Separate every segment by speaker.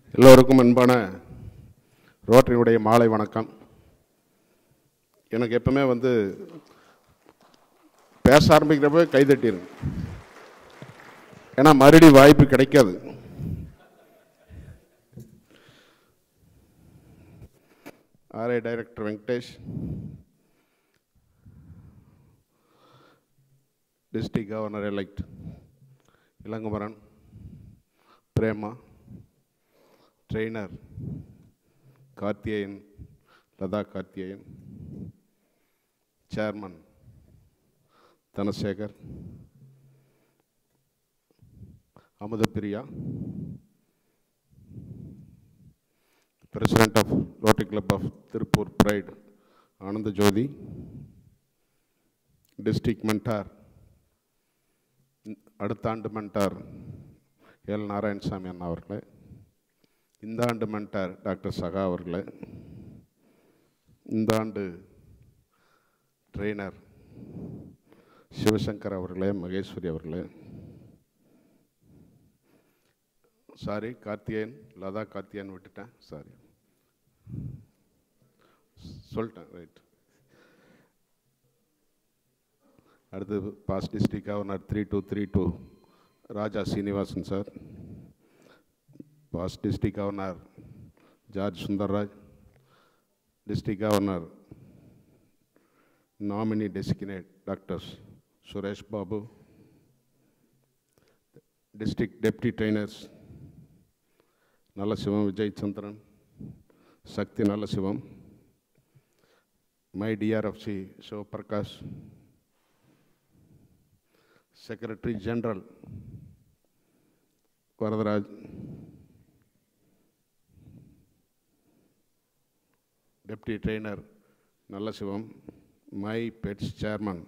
Speaker 1: எல்லோருக்கும் அன்பான ரோட்டரியுடைய மாலை வணக்கம் எனக்கு எப்பவுமே வந்து பேச ஆரம்பிக்கிறப்ப கைதட்டிருங்க ஏன்னா மறுபடி வாய்ப்பு கிடைக்காது RI director Venkatesh district governor elect Ilangumaran Prema trainer Karthikeyan Latha Karthikeyan chairman Dhanasekar Amudhapriya president of Rotary club of Tiruppur bright Anandha Jothi district mentor அடுத்த ஆண்டு மென்டார் எல் நாராயணசாமி அண்ணா அவர்களே இந்த ஆண்டு மென்டார் டாக்டர் சகா அவர்களே இந்த ஆண்டு ட்ரெயினர் சிவசங்கர் அவர்களே மகேஸ்வரி அவர்களே சாரி கார்த்தியேயன் லதா கார்த்தியேயன் விட்டுட்டேன் சாரி சொல்லிட்டேன் ரைட் அடுத்து past district governor three two three two Raja Srinivasan sir past district governor George Sundarraj district governor nominee designate doctor Suresh Babu district deputy trainers Nallasivam Vijay Chandran Sakthi Nallasivam my DRFC Sivaprakash secretary general Varadharaj deputy trainer Nallasivam my PETS chairman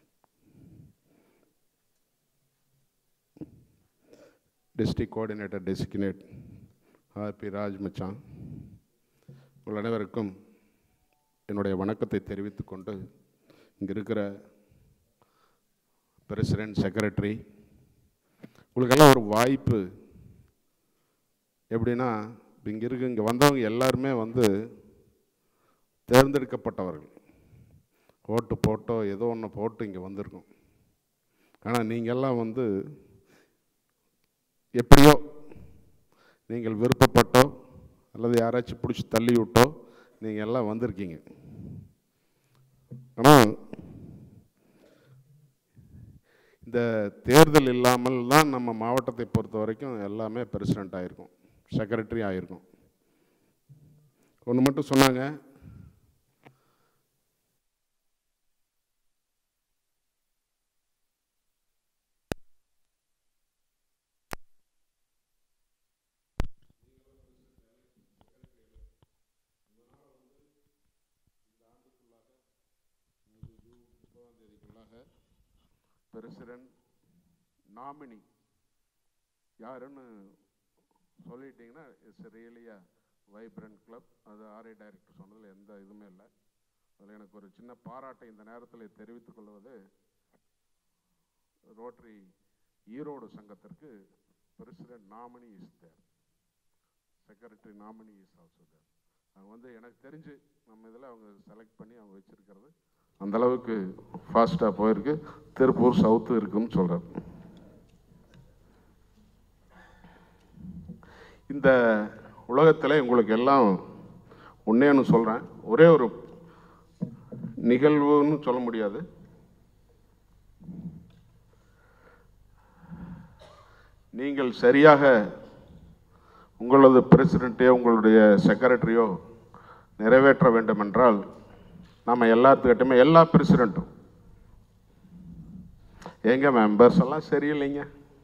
Speaker 1: district coordinator designate RP Raj மச்சான் உங்கள் அனைவருக்கும் என்னுடைய வணக்கத்தை தெரிவித்துக் கொண்டு இங்கே இருக்கிற president secretary உங்களுக்கெல்லாம் ஒரு வாய்ப்பு எப்படின்னா இப்போ இங்கே இருக்க இங்கே வந்தவங்க எல்லாருமே வந்து தேர்ந்தெடுக்கப்பட்டவர்கள் ஓட்டு போட்டோ ஏதோ ஒன்று போட்டு இங்கே வந்திருக்கோம் ஆனால் நீங்கள்லாம் வந்து எப்படியோ நீங்கள் விருப்பப்பட்டோ அல்லது யாராச்சும் பிடிச்சி தள்ளி விட்டோ நீங்கள் எல்லாம் வந்திருக்கீங்க ஆனால் இந்த தேர்தல் இல்லாமல் தான் நம்ம மாவட்டத்தை பொறுத்த வரைக்கும் எல்லாமே பிரசிடெண்ட் ஆகிருக்கும் செக்ரட்டரி ஆகிருக்கும் ஒன்று மட்டும் சொன்னாங்க பிரசிடென்ட் நாமினி யாருன்னு சொல்லிட்டீங்கன்னா it's really a vibrant club அது ஆர்ஐ டைரக்டர் சொன்னதில் எந்த இதுவுமே இல்லை அதில் எனக்கு ஒரு சின்ன பாராட்டை இந்த நேரத்தில் தெரிவித்துக் கொள்வது ரோட்டரி ஈரோடு சங்கத்திற்கு president nominee is there secretary nominee is also there அவங்க வந்து எனக்கு தெரிஞ்சு நம்ம இதில் அவங்க செலக்ட் பண்ணி அவங்க வச்சுருக்கிறது அந்த அளவுக்கு ஃபாஸ்ட்டாக போயிருக்கு திருப்பூர் சவுத்து இருக்குன்னு சொல்கிறார் இந்த உலகத்தில் உங்களுக்கு எல்லாம் ஒன்றேன்னு சொல்கிறேன் ஒரே ஒரு நிகழ்வுன்னு சொல்ல முடியாது நீங்கள் சரியாக உங்களது பிரசிடெண்ட்டையோ உங்களுடைய செக்ரட்டரியோ நிறைவேற்ற வேண்டும் என்றால் நம்ம எல்லாத்துக்கிட்டுமே எல்லா பிரசிடெண்ட்டும் எங்க மெம்பர்ஸ் எல்லாம் சரியில்லைங்க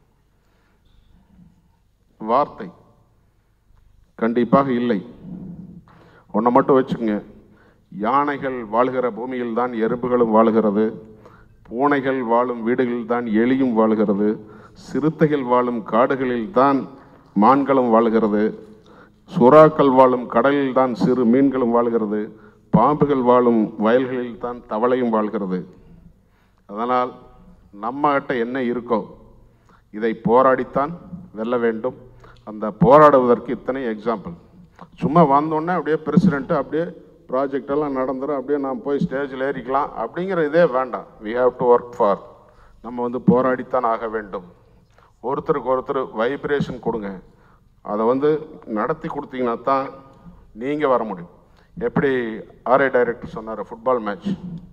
Speaker 1: வார்த்தை கண்டிப்பாக இல்லை ஒன்றை மட்டும் வச்சுக்கோங்க யானைகள் வாழ்கிற பூமியில் தான் எறும்புகளும் வாழுகிறது பூனைகள் வாழும் வீடுகளில் தான் எலியும் வாழ்கிறது சிறுத்தைகள் வாழும் காடுகளில் தான் மான்களும் வாழ்கிறது சுறாக்கள் வாழும் கடலில் தான் சிறு மீன்களும் வாழ்கிறது பாம்புகள் வாழும் வயல்களில் தான் தவளையும் வாழ்கிறது அதனால் நம்மகிட்ட என்ன இருக்கோ இதை போராடித்தான் வெல்ல வேண்டும் அந்த போராடுவதற்கு இத்தனை எக்ஸாம்பிள் சும்மா வந்தோடனே அப்படியே பிரசிடென்ட்டு அப்படியே ப்ராஜெக்ட் எல்லாம் நடந்துடும் அப்படியே நான் போய் ஸ்டேஜில் ஏறிக்கலாம் அப்படிங்கிற இதே வேண்டாம் we have to work for நம்ம வந்து போராடித்தான் ஆக வேண்டும் ஒருத்தருக்கு ஒருத்தர் வைப்ரேஷன் கொடுங்க அதை வந்து நடத்தி கொடுத்தீங்கன்னா தான் நீங்கள் வர முடியும் எப்படி ஆர்ஏ டைரக்டர் சொன்னார் ஃபுட்பால் மேட்ச்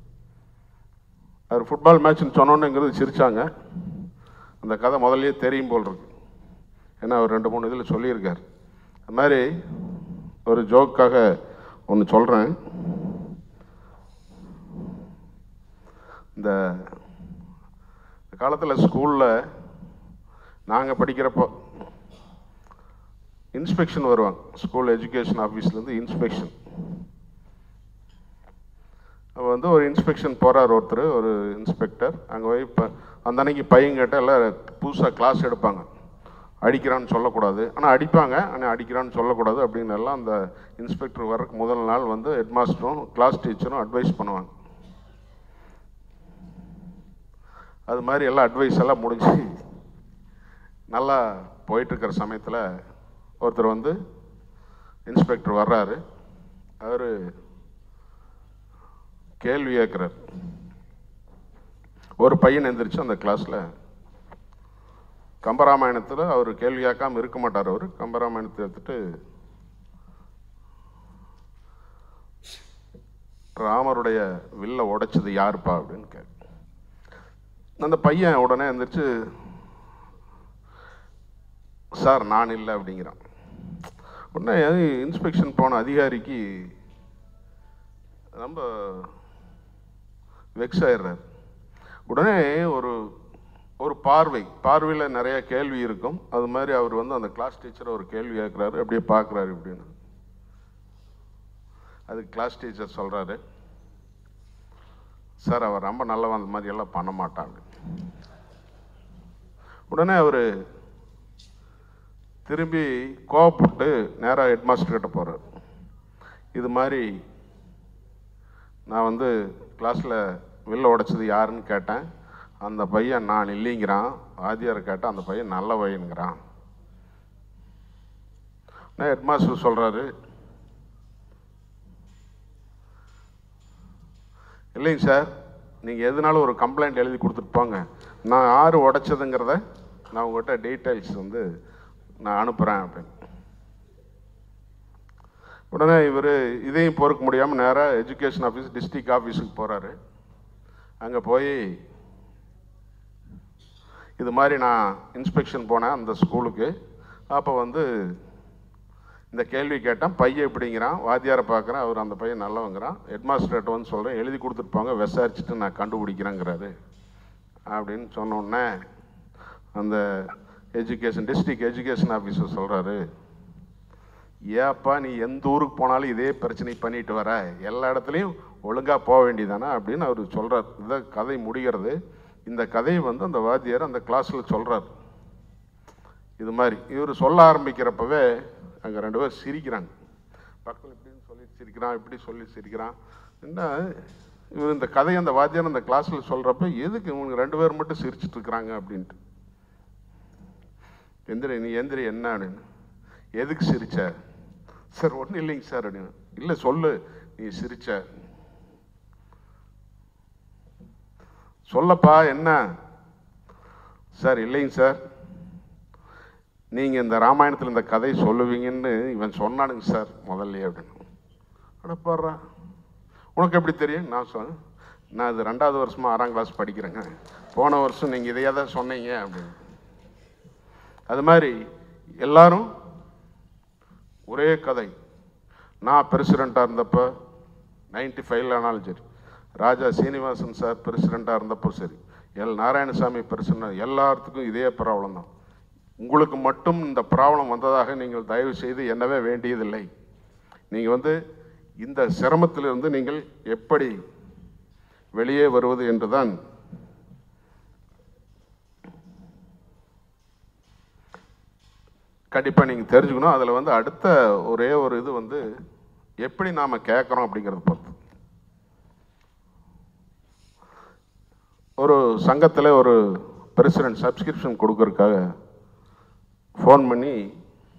Speaker 1: அவர் ஃபுட்பால் மேட்ச்னு சொன்னோன்னுங்கிறது சிரிச்சாங்க அந்த கதை முதல்லயே தெரியும் போல் இருக்கு ஏன்னா அவர் ரெண்டு மூணு இதில் சொல்லியிருக்கார் அது மாதிரி ஒரு ஜோக்காக ஒன்று சொல்கிறேன் இந்த காலத்தில் ஸ்கூலில் நாங்கள் படிக்கிறப்போ இன்ஸ்பெக்ஷன் வருவாங்க ஸ்கூல் எஜுகேஷன் ஆஃபீஸ்லேருந்து இன்ஸ்பெக்ஷன் அப்போ வந்து ஒரு இன்ஸ்பெக்ஷன் போகிறார் ஒருத்தர் ஒரு இன்ஸ்பெக்டர் அங்கே போய் இப்போ அந்த அன்னைக்கு பையன் கேட்டால் எல்லாம் புதுசாக கிளாஸ் எடுப்பாங்க அடிக்கிறான்னு சொல்லக்கூடாது ஆனால் அடிப்பாங்க ஆனால் அடிக்கிறான்னு சொல்லக்கூடாது அப்படின்னு எல்லாம் அந்த இன்ஸ்பெக்டர் வர்றதுக்கு முதல் நாள் வந்து ஹெட்மாஸ்டரும் கிளாஸ் டீச்சரும் அட்வைஸ் பண்ணுவாங்க அது மாதிரி எல்லாம் அட்வைஸ் எல்லாம் முடிஞ்சு நல்லா போயிட்டுருக்கிற சமயத்தில் ஒருத்தர் வந்து இன்ஸ்பெக்டர் வர்றாரு அவர் கேள்வி கேட்குறார் ஒரு பையன் எந்திரிச்சு அந்த கிளாஸில் கம்பராமாயணத்தில் அவர் கேள்வி கேட்காம இருக்க மாட்டார் அவர் கம்பராமாயணத்தை எடுத்துட்டு ராமருடைய வில்ல உடைச்சது யாருப்பா அப்படின்னு கேட்க அந்த பையன் உடனே எந்திரிச்சு சார் நான் இல்லை அப்படிங்கிறான் உடனே இன்ஸ்பெக்ஷன் போன அதிகாரிக்கு ரொம்ப வெக்ஸ் ஆயிடுறார் உடனே ஒரு ஒரு பார்வை பார்வையில் நிறைய கேள்வி இருக்கும் அது மாதிரி அவர் வந்து அந்த கிளாஸ் டீச்சரை ஒரு கேள்வி கேட்குறாரு அப்படியே பார்க்குறாரு இப்படின்னு அதுக்கு கிளாஸ் டீச்சர் சொல்கிறாரு சார் அவர் ரொம்ப நல்லவன் அந்த மாதிரி எல்லாம் பண்ண மாட்டாங்க உடனே அவர் திரும்பி கோவப்பட்டு நேராக ஹெட்மாஸ்டர் கிட்ட போகிறார் இது மாதிரி நான் வந்து கிளாஸில் வில்ல உடைச்சது யாருன்னு கேட்டேன் அந்த பையன் நான் இல்லைங்கிறான் வாத்தியாரை கேட்டால் அந்த பையன் நல்ல பையனுங்கிறான் ஹெட்மாஸ்டர் சொல்கிறாரு இல்லைங்க சார் நீங்கள் எதுனாலும் ஒரு கம்ப்ளைண்ட் எழுதி கொடுத்துட்டு போங்க நான் யார் உடைச்சதுங்கிறத நான் உங்கள்கிட்ட டீட்டெயில்ஸ் வந்து நான் அனுப்புகிறேன் அப்படின்னு உடனே இவர் இதையும் பொறுக்க முடியாமல் நேராக எஜுகேஷன் ஆஃபீஸ் டிஸ்ட்ரிக்ட் ஆஃபீஸுக்கு போகிறாரு அங்கே போய் இது மாதிரி நான் இன்ஸ்பெக்ஷன் போனேன் அந்த ஸ்கூலுக்கு அப்போ வந்து இந்த கேள்வி கேட்டேன் பையன் எப்படிங்கிறான் வாத்தியாரை பார்க்குறேன் அவர் அந்த பையன் நல்லவங்கிறான் ஹெட்மாஸ்டர்கிட்ட வந்து சொல்கிறேன் எழுதி கொடுத்துருப்பாங்க விசாரிச்சுட்டு நான் கண்டுபிடிக்கிறேங்கிறாரு அப்படின்னு சொன்ன உடனே அந்த எஜுகேஷன் டிஸ்ட்ரிக்ட் எஜுகேஷன் ஆஃபீஸர் சொல்கிறாரு ஏப்பா நீ எந்த ஊருக்கு போனாலும் இதே பிரச்சனை பண்ணிட்டு வர எல்லா இடத்துலையும் ஒழுங்காக போக வேண்டியதானே அப்படின்னு அவர் சொல்கிறார் இதான் கதை முடிகிறது இந்த கதையை வந்து அந்த வாத்தியார் அந்த கிளாஸில் சொல்கிறார் இது மாதிரி இவர் சொல்ல ஆரம்பிக்கிறப்பவே அங்கே ரெண்டு பேர் சிரிக்கிறாங்க பக்கத்தில் இப்படின்னு சொல்லி சிரிக்கிறான் இப்படி சொல்லி சிரிக்கிறான் என்ன இவர் இந்த கதையை அந்த வாத்தியார் அந்த கிளாஸில் சொல்கிறப்ப எதுக்கு இவங்க ரெண்டு பேர் மட்டும் சிரிச்சிட்டு இருக்கிறாங்க அப்படின்ட்டு எந்திரி நீ எந்திரி என்ன அப்படின்னு எதுக்கு சிரிச்ச சார் ஒன்றும் இல்லைங்க சார் அப்படின்னு இல்லை சொல்லு நீ சிரிச்ச சொல்லப்பா என்ன சார் இல்லைங்க சார் நீங்கள் இந்த ராமாயணத்தில் இந்த கதை சொல்லுவீங்கன்னு இவன் சொன்னானுங்க சார் முதல்ல அப்படின்னு அடப்பாடுறா உனக்கு எப்படி தெரியும் நான் சொன்னேன் நான் இது ரெண்டாவது வருஷமா ஆறாம் கிளாஸ் படிக்கிறேங்க போன வருஷம் நீங்கள் இதையே தான் சொன்னீங்க அப்படின்னு அது மாதிரி எல்லாரும் ஒரே கதை நான் பிரசிடெண்ட்டாக இருந்தப்போ நைன்டி ஃபைவ்ல ஆனாலும் சரி ராஜா சீனிவாசன் சார் பிரசிடெண்ட்டாக இருந்தப்போ சரி எல் நாராயணசாமி பிரசிடண்ட் எல்லாத்துக்கும் இதே ப்ராப்ளம் தான் உங்களுக்கு மட்டும் இந்த ப்ராப்ளம் வந்ததாக நீங்கள் தயவு செய்து என்னவே வேண்டியதில்லை நீங்கள் வந்து இந்த சிரமத்திலிருந்து நீங்கள் எப்படி வெளியே வருவது என்றுதான் கண்டிப்பாக நீங்கள் தெரிஞ்சுக்கணும் அதில் வந்து அடுத்த ஒரே ஒரு இது வந்து எப்படி நாம் கேட்குறோம் அப்படிங்கிறத பொறுத்து ஒரு சங்கத்தில் ஒரு பிரசிடென்ட் சப்ஸ்கிரிப்ஷன் கொடுக்கறதுக்காக ஃபோன் பண்ணி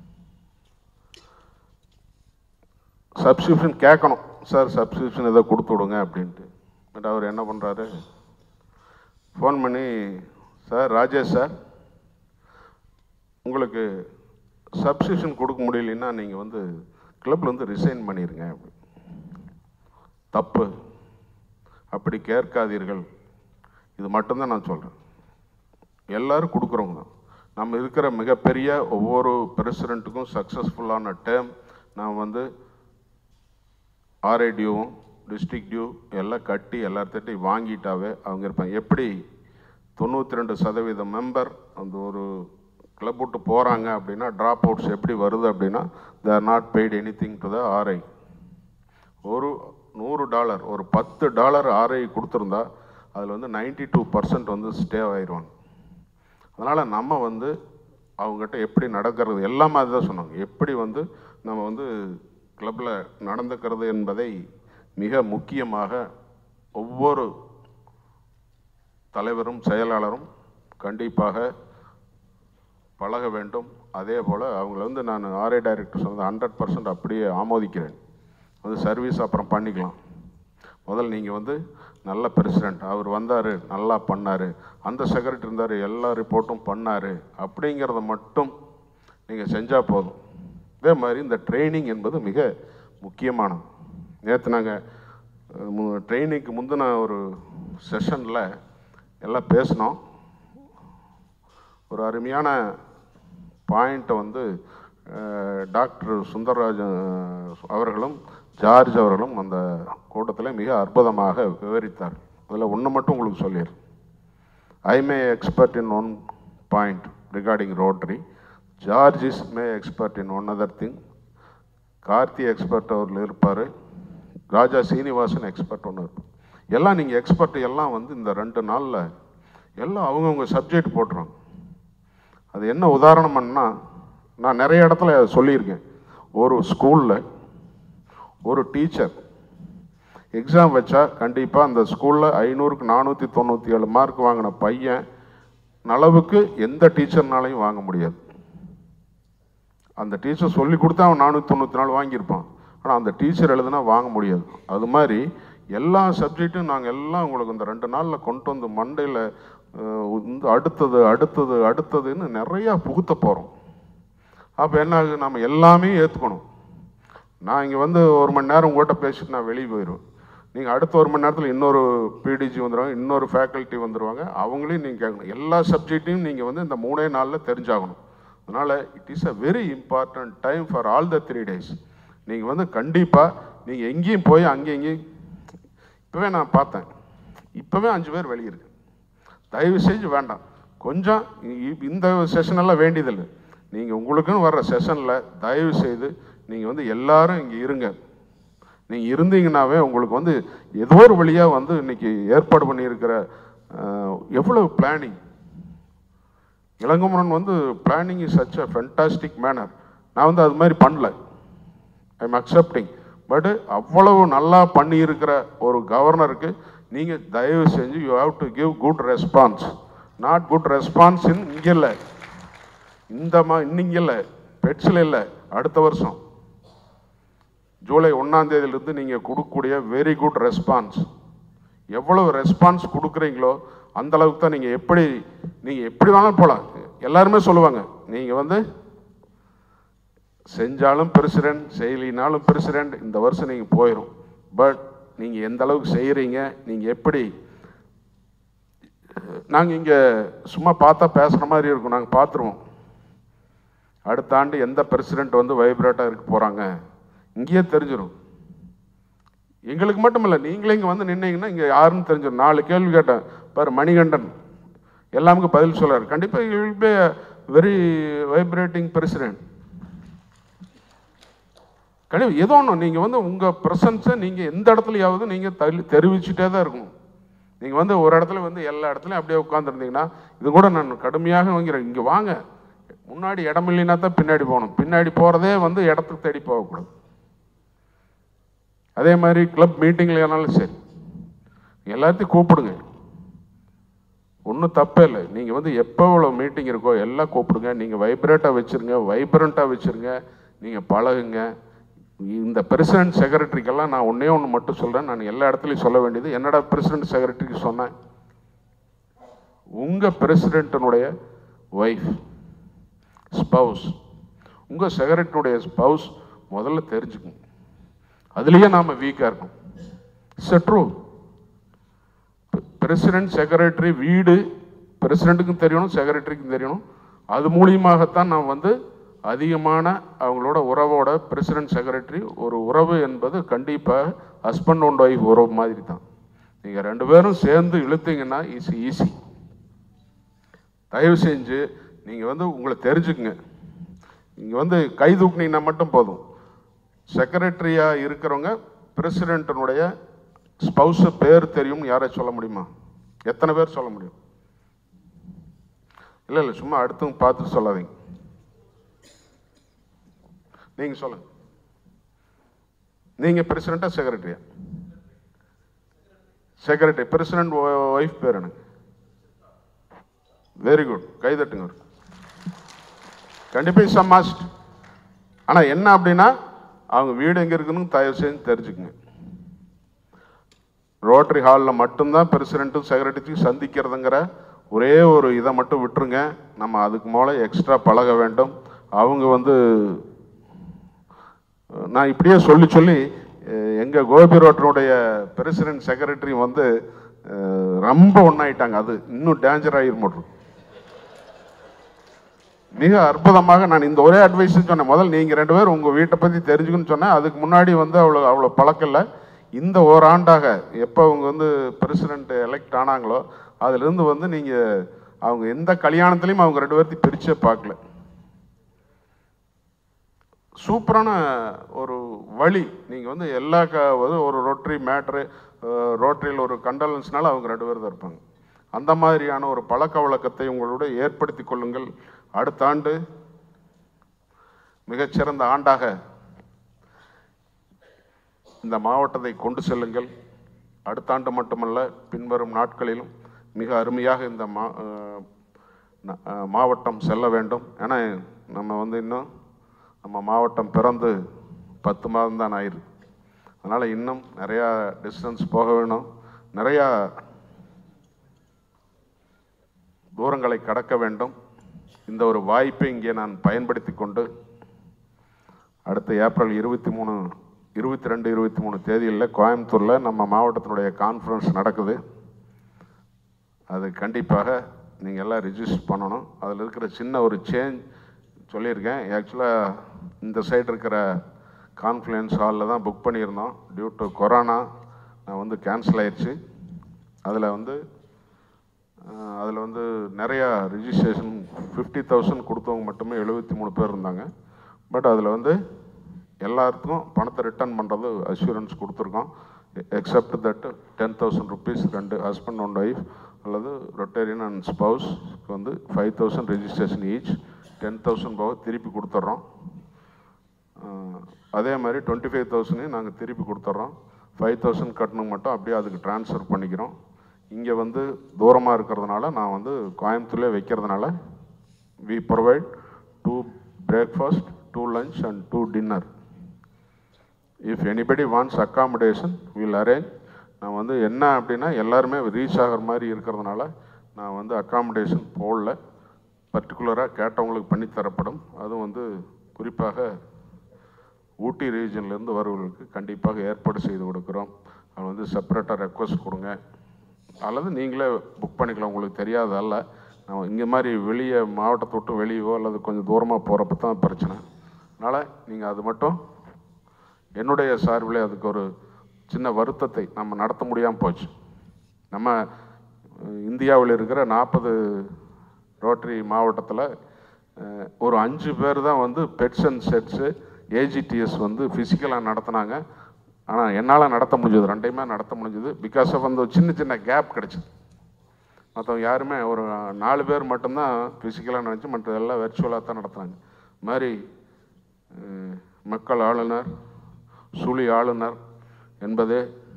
Speaker 1: சப்ஸ்கிரிப்ஷன் கேட்கணும் சார் சப்ஸ்கிரிப்ஷன் இதை கொடுத்து விடுங்க அப்படின்ட்டு பட் அவர் என்ன பண்ணுறாரு ஃபோன் பண்ணி சார் ராஜேஷ் சார் உங்களுக்கு சப்ஸ்கிரிப்ஷன் கொடுக்க முடியலன்னா நீங்கள் வந்து கிளப்ல இருந்து ரிசைன் பண்ணிடுங்க அப்படி தப்பு அப்படி கேட்காதீர்கள் இது மட்டும்தான் நான் சொல்கிறேன் எல்லாரும் கொடுக்குறவங்க தான் நம்ம இருக்கிற மிகப்பெரிய ஒவ்வொரு பிரசிடெண்ட்டுக்கும் சக்ஸஸ்ஃபுல்லான டேர்ம் நான் வந்து ஆர்ஐ டியூவும் டிஸ்ட்ரிக்ட் டியூ எல்லாம் கட்டி எல்லார்த்திட்டையும் வாங்கிட்டாவே அவங்க இருப்பாங்க எப்படி தொண்ணூற்றி ரெண்டு சதவீத மெம்பர் அந்த ஒரு கிளப் விட்டு போகிறாங்க அப்படின்னா ட்ராப் அவுட்ஸ் எப்படி வருது அப்படின்னா they are not paid anything to the RI ஒரு நூறு டாலர் ஒரு பத்து டாலர் ஆர்ஐ கொடுத்துருந்தா அதில் வந்து 92% டூ பர்சன்ட் வந்து ஸ்டே ஆயிடுவாங்க அதனால் நம்ம வந்து அவங்ககிட்ட எப்படி நடக்கிறது எல்லாமே அதுதான் சொன்னாங்க எப்படி வந்து நம்ம வந்து கிளப்பில் நடந்துக்கிறது என்பதை மிக முக்கியமாக ஒவ்வொரு தலைவரும் செயலாளரும் கண்டிப்பாக பழக வேண்டும் அதே போல் அவங்கள வந்து நான் ஆர்ஏ டைரக்டர்ஸ் வந்து ஹண்ட்ரட் பர்சன்ட் அப்படியே ஆமோதிக்கிறேன் வந்து சர்வீஸ் அப்புறம் பண்ணிக்கலாம் முதல்ல நீங்கள் வந்து நல்ல பிரசிடென்ட் அவர் வந்தார் நல்லா பண்ணார் அந்த செக்ரட்டரி இருந்தார் எல்லா ரிப்போர்ட்டும் பண்ணார் அப்படிங்கிறத மட்டும் நீங்கள் செஞ்சால் போதும் இதே மாதிரி இந்த ட்ரைனிங் என்பது மிக முக்கியமானது நேற்று நாங்கள் ட்ரைனிங்க்கு முந்தின ஒரு செஷனில் எல்லாம் பேசினோம் ஒரு அருமையான பாயிண்ட்டை வந்து அஹ், டாக்டர் சுந்தரராஜன் அவர்களும் ஜார்ஜ் அவர்களும் அந்த கூட்டத்தில் மிக அற்புதமாக விவரித்தார் அதில் ஒன்று மட்டும் உங்களுக்கு சொல்லிடுறேன் I may expert in one point regarding Rotary George is may expert in one other thing Karthi expert அவர்கள் இருப்பார் ராஜா சீனிவாசன் எக்ஸ்பர்ட் ஒன்று இருப்பார் எல்லாம் நீங்கள் எக்ஸ்பர்ட் எல்லாம் வந்து இந்த ரெண்டு நாளில் எல்லாம் அவங்கவுங்க சப்ஜெக்ட் போட்டுருவாங்க அது என்ன உதாரணம்னா நான் நிறைய இடத்துல சொல்லியிருக்கேன் ஒரு ஸ்கூலில் ஒரு டீச்சர் எக்ஸாம் வச்சா கண்டிப்பாக அந்த ஸ்கூலில் ஐநூறுக்கு நானூற்றி தொண்ணூற்றி ஏழு மார்க் வாங்கின பையன் அளவுக்கு எந்த டீச்சர்னாலையும் வாங்க முடியாது அந்த டீச்சர் சொல்லி கொடுத்தா அவன் நானூற்றி தொண்ணூற்றி நாலு வாங்கியிருப்பான் ஆனால் அந்த டீச்சர் எழுதுனா வாங்க முடியாது அது மாதிரி எல்லா சப்ஜெக்ட்டும் நாங்கள் எல்லாம் உங்களுக்கு இந்த ரெண்டு நாளில் கொண்டு வந்து மண்டையில் வந்து அடுத்தது அடுத்தது அடுத்ததுன்னு நிறையா புகுத்த போகிறோம் அப்போ என்ன ஆகுது நம்ம எல்லாமே ஏற்றுக்கணும் நான் இங்கே வந்து ஒரு மணி நேரம் உங்கள்கிட்ட பேசிட்டு நான் வெளியே போயிடுவேன் நீங்கள் அடுத்த ஒரு மணி நேரத்தில் இன்னொரு பிடிஜி வந்துடுவாங்க இன்னொரு ஃபேக்கல்ட்டி வந்துடுவாங்க அவங்களையும் நீங்கள் கேட்கணும் எல்லா சப்ஜெக்ட்டையும் நீங்கள் வந்து இந்த மூணே நாளில் தெரிஞ்சாகணும் அதனால் it is a very important time for all the three days நீங்கள் வந்து கண்டிப்பாக நீங்கள் எங்கேயும் போய் அங்கேயும் இங்கேயும் இப்போவே நான் பார்த்தேன் இப்போவே அஞ்சு பேர் வெளியே இருக்கு தயவு செஞ்சு வேண்டாம் கொஞ்சம் இ- இந்த செஷன் எல்லாம் வேண்டியதில்லை நீங்கள் உங்களுக்குன்னு வர்ற செஷனில் தயவு செய்து நீங்கள் வந்து எல்லாரும் இங்கே இருங்க நீங்கள் இருந்தீங்கன்னாவே உங்களுக்கு வந்து ஏதோ ஒரு வழியாக வந்து இன்னைக்கு ஏற்பாடு பண்ணியிருக்கிற அஹ், எவ்வளவு பிளானிங் இளங்குமரன் வந்து planning is such a fantastic manner நான் வந்து அது மாதிரி பண்ணல ஐ எம் அக்செப்டிங் பட் அவ்வளவு நல்லா பண்ணியிருக்கிற ஒரு கவர்னருக்கு நீங்கள் தயவு செஞ்சு you have to give good response not good response in இங்கே இல்லை இந்த மா இன்னிங்க இல்லை பெட்ஸில் இல்லை அடுத்த வருஷம் ஜூலை ஒன்றாம் தேதியிலிருந்து நீங்கள் கொடுக்கக்கூடிய வெரி குட் ரெஸ்பான்ஸ் எவ்வளவு ரெஸ்பான்ஸ் கொடுக்குறீங்களோ அந்த அளவுக்கு தான் நீங்கள் எப்படி நீங்கள் எப்படி வேணாலும் போகலாம் எல்லாருமே சொல்லுவாங்க நீங்கள் வந்து செஞ்சாலும் பிரசிடென்ட் செய்யலினாலும் பிரசிடென்ட் இந்த வருஷம் நீங்கள் போயிடும் பட் நீங்கள் எந்த அளவுக்கு செய்கிறீங்க நீங்கள் எப்படி நாங்கள் இங்கே சும்மா பார்த்தா பேசுகிற மாதிரி இருக்கும் நாங்கள் பார்த்துருவோம் அடுத்த ஆண்டு எந்த பிரசிடென்ட் வந்து வைப்ரேட்டாக இருக்க போகிறாங்க இங்கேயே தெரிஞ்சிடும் எங்களுக்கு மட்டும் இல்லை நீங்களே இங்கே வந்து நின்னீங்கன்னா இங்கே யாருன்னு தெரிஞ்சிடும் நாலு கேள்வி கேட்டேன் பாரு மணிகண்டன் எல்லாமுக்கும் பதில் சொல்றாரு கண்டிப்பாக will be very vibrating president கண்டிப்பாக ஏதோ ஒன்று நீங்கள் வந்து உங்கள் ப்ரெசன்ஸை நீங்கள் எந்த இடத்துலையாவது நீங்கள் தள்ளி தெரிவிச்சுட்டே தான் இருக்கணும் நீங்கள் வந்து ஒரு இடத்துல வந்து எல்லா இடத்துலையும் அப்படியே உட்காந்துருந்தீங்கன்னா இது கூட நான் கடுமையாக வாங்கிறேன் இங்கே வாங்க முன்னாடி இடம் இல்லைன்னா தான் பின்னாடி போகணும் பின்னாடி போகிறதே வந்து இடத்துக்கு தேடி போகக்கூடாது அதே மாதிரி கிளப் மீட்டிங்லனாலும் சரி எல்லாத்தையும் கூப்பிடுங்க ஒன்றும் தப்பே இல்லை நீங்கள் வந்து எப்போ இவ்வளோ மீட்டிங் இருக்கோ எல்லாம் கூப்பிடுங்க நீங்கள் வைப்ரேட்டாக வச்சுருங்க வைப்ரண்ட்டாக வச்சுருங்க நீங்கள் பழகுங்க இந்த பிரசிடென்ட் செக்ரட்டரிக்கெல்லாம் நான் ஒன்றே ஒன்று மட்டும் சொல்கிறேன் நான் எல்லா இடத்துலையும் சொல்ல வேண்டியது என்னடா பிரசிடென்ட் செக்ரட்டரிக்கு சொன்னேன் உங்கள் பிரசிடென்ட்டினுடைய ஒய்ஃப் ஸ்பவுஸ் உங்கள் செக்ரட்டரியுடைய ஸ்பவுஸ் முதல்ல தெரிஞ்சுக்கணும் அதுலேயே நாம் வீக்காக இருக்கோம் இட்ஸ் ட்ரூ பிரசிடென்ட் செக்ரட்டரி வீடு பிரசிடெண்ட்டுக்கும் தெரியணும் செக்ரட்டரிக்கும் தெரியணும் அது மூலியமாகத்தான் நான் வந்து அதிகமான அவங்களோட உறவோட பிரசிடென்ட் செக்ரட்டரி ஒரு உறவு என்பது கண்டிப்பாக ஹஸ்பண்ட் அண்ட் ஒய்ஃப் உறவு மாதிரி தான் நீங்கள் ரெண்டு பேரும் சேர்ந்து இழுத்தீங்கன்னா ஈஸி ஈஸி தயவு செஞ்சு நீங்கள் வந்து உங்களை தெரிஞ்சுக்குங்க நீங்கள் வந்து கை தூக்குனீங்கன்னா மட்டும் போதும் செக்ரட்டரியாக இருக்கிறவங்க பிரசிடென்ட்டினுடைய ஸ்பௌஸு பேர் தெரியும் யாரை சொல்ல முடியுமா எத்தனை பேர் சொல்ல முடியும் இல்லை இல்லை சும்மா அடுத்தவங்க பார்த்து சொல்லாதீங்க நீங்கள் சொல்லுங்க நீங்கள் பிரசிடெண்ட்டா செக்ரட்டரியா செக்ரட்டரி பிரசிடென்ட் ஒய்ஃப் பேர் எனக்கு வெரி குட் கைதட்டுங்க அவருக்கு. கண்டிப்பா இஸ் அ மஸ்ட் ஆனால் என்ன அப்படின்னா அவங்க வீடு எங்கே இருக்குன்னு தயவு செஞ்சு தெரிஞ்சுக்குங்க ரோட்டரி ஹாலில் மட்டும்தான் பிரசிடென்ட்டும் செக்ரட்டரியும் சந்திக்கிறதுங்கிற ஒரே ஒரு இதை மட்டும் விட்டுருங்க நம்ம அதுக்கு மேலே எக்ஸ்ட்ரா பழக வேண்டும் அவங்க வந்து அஹ், நான் இப்படியே சொல்லி சொல்லி அஹ், எங்க கோபி ரோட்டனுடைய பிரசிடென்ட் செக்ரட்டரி வந்து அஹ், ரொம்ப ஒன்றாயிட்டாங்க அது இன்னும் டேஞ்சர் ஆகிரும் மிக அற்புதமாக நான் இந்த ஒரே அட்வைஸ் சொன்னேன் முதல்ல நீங்கள் ரெண்டு பேரும் உங்கள் வீட்டை பற்றி தெரிஞ்சுக்கணும்னு சொன்னேன் அதுக்கு முன்னாடி வந்து அவ்வளோ அவ்வளோ பழக்கம் இல்லை இந்த ஓராண்டாக எப்போ அவங்க வந்து பிரசிடென்ட் எலெக்ட் ஆனாங்களோ அதிலிருந்து வந்து நீங்கள் அவங்க எந்த கல்யாணத்துலேயும் அவங்க ரெண்டு பேர்த்தையும் பிரிச்சே பார்க்கல சூப்பரான ஒரு வழி நீங்கள் வந்து எல்லா க வந்து ஒரு ரோட்டரி மேட்ரு ரோட்டரியில் ஒரு கண்டலன்ஸ்னால அவங்க ரெண்டு பேர் தான் இருப்பாங்க அந்த மாதிரியான ஒரு பழக்க வழக்கத்தை உங்களோட ஏற்படுத்தி கொள்ளுங்கள் அடுத்த ஆண்டு மிகச்சிறந்த ஆண்டாக இந்த மாவட்டத்தை கொண்டு செல்லுங்கள் அடுத்த ஆண்டு மட்டுமல்ல பின்வரும் நாட்களிலும் மிக அருமையாக இந்த மா அஹ், ந- அஹ், மாவட்டம் செல்ல வேண்டும் ஏன்னா நம்ம வந்து இன்னும் நம்ம மாவட்டம் பிறந்து பத்து மாதம் தான் ஆயிருக்கு அதனால் இன்னும் நிறையா டிஸ்டன்ஸ் போக வேணும் நிறையா தூரங்களை கடக்க வேண்டும் இந்த ஒரு வாய்ப்பை இங்கே நான் பயன்படுத்தி கொண்டு அடுத்த ஏப்ரல் இருபத்தி மூணு இருபத்தி ரெண்டு இருபத்தி மூணு தேதியில் கோயம்புத்தூரில் நம்ம மாவட்டத்தினுடைய கான்ஃபரன்ஸ் நடக்குது அது கண்டிப்பாக நீங்கள் எல்லாம் ரிஜிஸ்டர் பண்ணணும் அதில் இருக்கிற சின்ன ஒரு சேஞ்ச் சொல்லியிருக்கேன் ஆக்சுவலாக இந்த சைடு இருக்கிற கான்ஃபரன்ஸ் ஹாலில் தான் புக் பண்ணியிருந்தோம் டியூ டு கொரோனா நான் வந்து கேன்சல் ஆயிடுச்சு அதில் வந்து அதில் வந்து நிறையா ரிஜிஸ்ட்ரேஷன் ஃபிஃப்டி தௌசண்ட் கொடுத்தவங்க மட்டுமே எழுபத்தி மூணு பேர் இருந்தாங்க பட் அதில் வந்து எல்லாருக்கும் பணத்தை ரிட்டர்ன் பண்ணுறது அஷூரன்ஸ் கொடுத்துருக்கோம் except that ten thousand rupees ரெண்டு ஹஸ்பண்ட் அண்ட் ஒய்ஃப் அல்லது ரொட்டேரியன் அண்ட் ஸ்பவுஸ்க்கு வந்து five thousand registration each ten thousand போக திருப்பி கொடுத்துட்றோம் ஆஹ் அதே மாதிரி டுவெண்ட்டி ஃபைவ் தௌசண்டையும் நாங்கள் திருப்பி கொடுத்துட்றோம் ஃபைவ் தௌசண்ட் கட்டணும் மட்டும் அப்படியே அதுக்கு ட்ரான்ஸ்ஃபர் பண்ணிக்கிறோம் இங்கே வந்து தூரமாக இருக்கிறதுனால நான் வந்து கோயம்புத்தூர்லேயே வைக்கிறதுனால we provide two breakfast two lunch and two dinner if anybody wants accommodation will arrange நான் வந்து என்ன அப்படின்னா எல்லாருமே ரீச் ஆகிற மாதிரி இருக்கிறதுனால நான் வந்து அக்காமடேஷன் போடல பர்டிகுலராக கேட்டவங்களுக்கு பண்ணி தரப்படும் அதுவும் வந்து குறிப்பாக ஊட்டி ரீஜன்லேருந்து வருவர்களுக்கு கண்டிப்பாக ஏற்பாடு செய்து கொடுக்குறோம் அது வந்து செப்பரேட்டாக ரெக்வஸ்ட் கொடுங்க அல்லது நீங்களே புக் பண்ணிக்கலாம் உங்களுக்கு தெரியாதல்ல நம்ம இங்கே மாதிரி வெளியே மாவட்டத்தை விட்டு வெளியவோ அல்லது கொஞ்சம் தூரமாக போகிறப்ப தான் பிரச்சனை அதனால் நீங்கள் அது மட்டும் என்னுடைய சார்பிலே அதுக்கு ஒரு சின்ன வருத்தத்தை நம்ம நடத்த முடியாமல் போச்சு நம்ம அஹ், இந்தியாவில் இருக்கிற நாற்பது ரோட்டரி மாவட்டத்தில் அஹ், ஒரு அஞ்சு பேர் தான் வந்து பெட்ஸ் அண்ட் செட்ஸு ஏஜிடிஎஸ் வந்து ஃபிசிக்கலாக நடத்துனாங்க ஆனால் என்னால் நடத்த முடிஞ்சது ரெண்டையுமே நடத்த முடிஞ்சது பிகாஸ் ஆஃப் அந்த ஒரு சின்ன சின்ன கேப் கிடச்சிது மற்றவங்க யாருமே ஒரு நாலு பேர் மட்டும்தான் ஃபிசிக்கலாக நினச்சி மற்ற எல்லாம் வெர்ச்சுவலாக தான் நடத்துனாங்க இது மாதிரி அஹ், மக்கள் ஆளுநர் சுழி ஆளுநர் என்பதே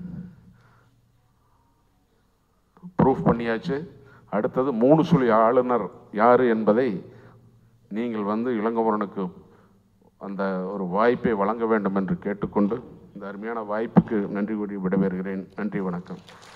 Speaker 1: ப்ரூஃப் பண்ணியாச்சு அடுத்தது மூணு சுழி ஆளுநர் யார் என்பதை நீங்கள் வந்து இளங்கோவரனுக்கு அந்த ஒரு வாய்ப்பை வழங்க வேண்டும் என்று கேட்டுக்கொண்டு இந்த அருமையான வாய்ப்புக்கு நன்றி கூறி விடைபெறுகிறேன் நன்றி வணக்கம்